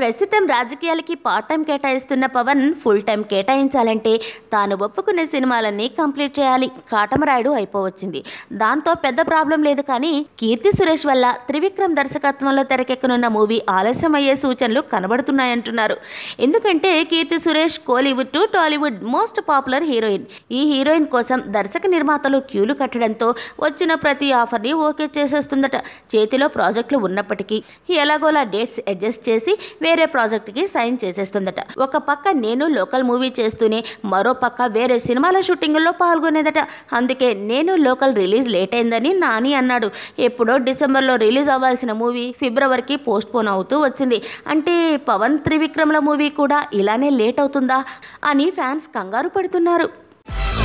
ప్రస్తుతం రాజకీయాలకి part time కేటాయిస్తున్న పవన్ ఫుల్ టైం కేటాయించాలంటే తాను ఒప్పుకునే సినిమాలన్నీ కంప్లీట్ చేయాలి కాటమరాయుడు అయిపోవచ్చింది దాంతో పెద్ద ప్రాబ్లం లేదు కానీ కీర్తి సురేష్ వల్ల త్రివిక్రమ్ దర్శకత్వంలో తెరకెక్కనున్న మూవీ ఆలస్యం అయ్యే సూచనలు కనబడుతున్నాయంటున్నారు ఎందుకంటే Keerthy Suresh Kollywood to Tollywood most popular heroine ఈ హీరోయిన్ కోసం దర్శక నిర్మాతలు క్యూలు కట్టడంతో వచ్చిన ప్రతి ఆఫర్ని ఓకే చేసేస్తుందట చేతిలో ప్రాజెక్టులు ఉన్నప్పటికీ ఎలాగోలా డేట్స్ అడ్జస్ట్ చేసి వేరే ప్రాజెక్ట్కి సైన్ చేసేస్తుందట ఒక పక్క నేను లోకల్ మూవీ చేస్తూనే మరో పక్క వేరే సినిమాల షూటింగుల్లో పాల్గొనేదట అందుకే నేను లోకల్ రిలీజ్ లేట్ అయిందని నాని అన్నాడు ఎప్పుడో డిసెంబర్లో రిలీజ్ అవ్వాల్సిన మూవీ ఫిబ్రవరికి పోస్ట్ పోన్ అవుతూ వచ్చింది అంటే పవన్ త్రివిక్రమ్ల మూవీ కూడా ఇలానే లేట్ అవుతుందా అని ఫ్యాన్స్ కంగారు పడుతున్నారు